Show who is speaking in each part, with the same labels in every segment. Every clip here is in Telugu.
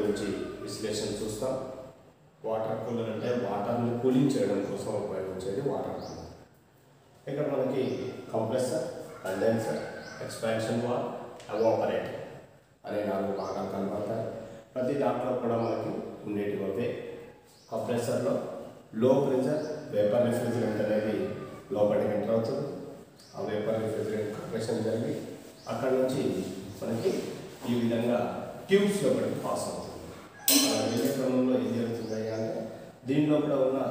Speaker 1: గురించి విశ్లేషణ చూస్తాం వాటర్ కూలర్ అంటే వాటర్ని కూలింగ్ చేయడం కోసం ఉపయోగించేది వాటర్ కూలర్ ఇక్కడ మనకి compressor condenser expansion valve evaporator అనే నాలుగు భాగాలు కనబడతాయి ప్రతి దాంట్లో కూడా మనకి ఉండేటివి అవే కంప్రెసర్లో లో ప్రెషర్ వేపర్ రిఫ్రిజిరెంట్ అనేది లోపలికి ఎంటర్ అవుతుంది ఆ వేపర్ రిఫ్రిజిరెంట్ కంప్రెషన్ జరిగి అక్కడ నుంచి మనకి ఈ విధంగా ట్యూబ్స్ లోపలికి పాస్ అవుతుంది అలా వెళ్ళే క్రమంలో ఏం జరుగుతుంది అంటే దీంట్లో కూడా ఉన్న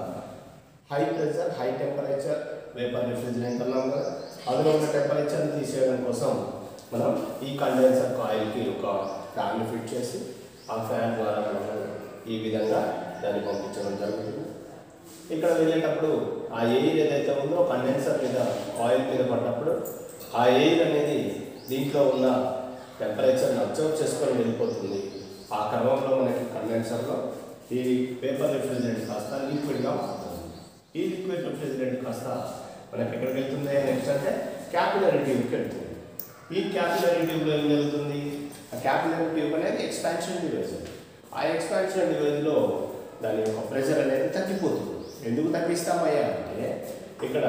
Speaker 1: high pressure high temperature vapour refrigerant అన్నాం కదా అందులో ఉన్న టెంపరేచర్ తీసేయడం కోసం మనం ఈ కండెన్సర్ కాయిల్కి ఒక ఫ్యాన్ ఫిట్ చేసి ఆ ఫ్యాన్ ద్వారా మనం ఈ విధంగా దాన్ని పంపించడం జరుగుతుంది ఇక్కడ వెళ్ళేటప్పుడు ఆ ఎయిర్ ఏదైతే ఉందో కండెన్సర్ మీద ఆయిల్ మీద పడ్డప్పుడు ఆ ఎయిర్ అనేది దీంట్లో ఉన్న టెంపరేచర్ని అబ్జర్వ్ చేసుకొని వెళ్ళిపోతుంది ఆ క్రమంలో మనకి కండెన్సర్లో ఈ పేపర్ రిఫ్రిజిరెంట్ కాస్త లిక్విడ్గా మారుతుంది ఈ లిక్విడ్ రిఫ్రిజిరెంట్ కాస్త మనకి ఎక్కడికి వెళ్తుంది నెక్స్ట్ అంటే క్యాపిలరీ ట్యూబ్కి వెళ్తుంది ఈ క్యాపిలరీ ట్యూబ్లో ఏం జరుగుతుంది ఆ క్యాపిలరీ ట్యూబ్ అనేది ఎక్స్పాన్షన్ డివైస్ ఆ ఎక్స్పాన్షన్ డివైస్లో దాని యొక్క ప్రెషర్ అనేది తగ్గిపోతుంది ఎందుకు తగ్గిస్తామయ్యా అంటే ఇక్కడ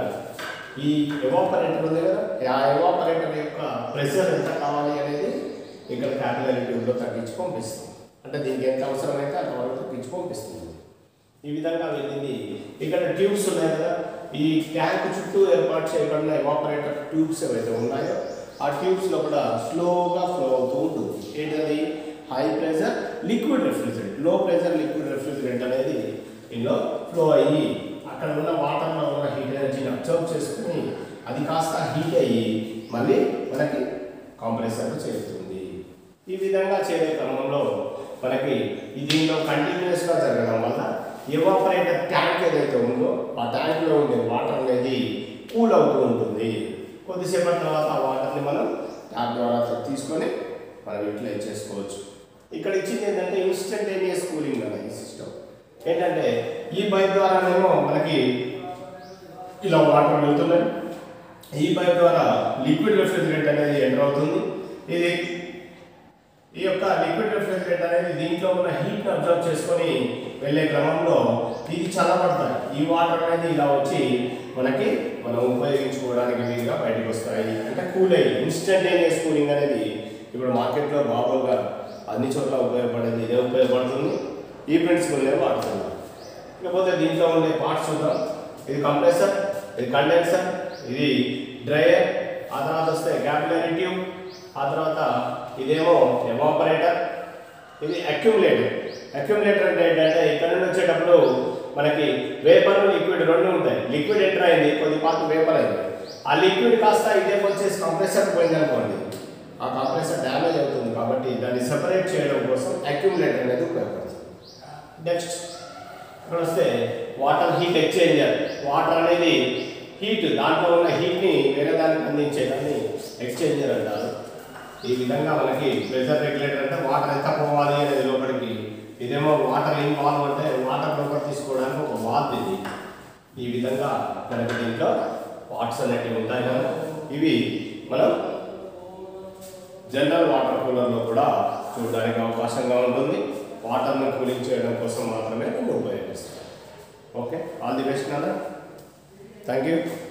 Speaker 1: ఈ ఎవాపరేటర్ ఉంది కదా ఆ ఎవాపరేటర్ యొక్క ప్రెషర్ ఎంత కావాలి అనేది ఇక్కడ క్యాపిలరీ ట్యూబ్లో తగ్గించి పంపిస్తాం అంటే దీనికి ఎంత అవసరమైతే అంతవరకు తగ్గించి పంపిస్తుంది ఈ విధంగా వెళ్ళింది ఇక్కడ ట్యూబ్స్ ఉన్నాయి కదా ఈ ట్యాంక్ చుట్టూ ఏర్పాటు చేయబడిన ఎవాపరేటర్ ట్యూబ్స్ ఏవైతే ఉన్నాయో ఆ ట్యూబ్స్ లో కూడా స్లోగా ఫ్లో అవుతూ ఉంటుంది ఏంటది high pressure liquid refrigerant low pressure liquid refrigerant అనేది ఇందులో ఫ్లో అయ్యి అక్కడ ఉన్న వాటర్లో ఉన్న హీట్ ఎనర్జీని అబ్జర్వ్ చేసుకుని అది కాస్త హీట్ అయ్యి మళ్ళీ మనకి కాంప్రెసర్లో చేరుతుంది ఈ విధంగా చేరే క్రమంలో మనకి ఈ దీనిలో కంటిన్యూస్గా జరగడం వల్ల ఎవాపరేటర్ ట్యాంక్ ఏదైతే ఉందో ఆ ట్యాంక్లో ఉండే వాటర్ అనేది కూల్ అవుతూ ఉంటుంది కొద్దిసేపటి తర్వాత ఆ వాటర్ని మనం ట్యాప్ ద్వారా తీసుకొని మనం యూటిలైజ్ చేసుకోవచ్చు ఇక్కడ ఇచ్చింది ఏంటంటే ఇన్స్టంటేనియస్ కూలింగ్ అనే ఈ సిస్టమ్ ఏంటంటే ఈ పైప్ ద్వారానేమో మనకి ఇలా వాటర్ వెళ్తున్నాయి ఈ పైప్ ద్వారా లిక్విడ్ రెఫ్రిజిరెంట్ అనేది ఎంటర్ అవుతుంది ఇది ఈ యొక్క లిక్విడ్ రెఫ్రిజిరేట్ అనేది దీంట్లో ఉన్న హీట్ అబ్జర్వ్ చేసుకొని వెళ్ళే క్రమంలో ఇది చల్లబడతాయి ఈ వాటర్ అనేది ఇలా వచ్చి మనకి మనం ఉపయోగించుకోవడానికి వీలుగా బయటకు వస్తాయి అంటే కూల్ అయ్యి ఇన్స్టంటేనియస్ కూలింగ్ అనేది ఇప్పుడు మార్కెట్లో మామూలుగా అన్ని చోట్ల ఉపయోగపడేది ఇదే ఉపయోగపడుతుంది ఈ ప్రిన్సిపల్నే వాడుతున్నాం ఇకపోతే దీంట్లో ఉండే పార్ట్స్ చూద్దాం ఇది కంప్రెసర్ ఇది కండెన్సర్ ఇది డ్రైయర్ ఆ తర్వాత వస్తే క్యాపిలరీ ట్యూబ్ ఆ తర్వాత ఇదేమో ఎవాపరేటర్ ఇది అక్యుములేటర్ అక్యుములేటర్ అంటే ఏంటంటే ఇక్కడ నుండి వచ్చేటప్పుడు మనకి వేపర్ లిక్విడ్ రెండు ఉంటాయి లిక్విడ్ ఎంటర్ అయింది కొద్ది పాటు వేపర్ అయింది ఆ లిక్విడ్ కాస్త ఇదే వచ్చేసి కంప్రెసర్ పోయింది అనుకోండి ఆ కంప్రెసర్ డ్యామేజ్ అవుతుంది కాబట్టి దాన్ని సెపరేట్ చేయడం కోసం అక్యుములేటర్ అనేది ఉపయోగపడుతుంది నెక్స్ట్ ఇక్కడ వస్తే వాటర్ హీట్ ఎక్స్చేంజర్ వాటర్ అనేది హీట్ దాంట్లో ఉన్న హీట్ని వేరే దానికి అందించేదాన్ని ఎక్స్చేంజర్ అంటారు ఈ విధంగా మనకి ప్రెషర్ రెగ్యులేటర్ అంటే వాటర్ ఎంత పోవాలి అనేది లోపలికి ఇదేమో వాటర్ ఏం వాల్వ్ అంటే వాటర్ లోపల తీసుకోవడానికి ఒక వాల్వ్ ఇది ఈ విధంగా మనకి దీంట్లో వాట్స్ అనేటివి ఉంటాయి కదా ఇవి మనం జనరల్ వాటర్ కూలర్లో కూడా చూడడానికి అవకాశంగా ఉంటుంది వాటర్ను కూలింగ్ చేయడం కోసం మాత్రమే దీన్ని ఉపయోగిస్తాం ఓకే ఆల్ ది బెస్ట్ నాన్న థ్యాంక్ యూ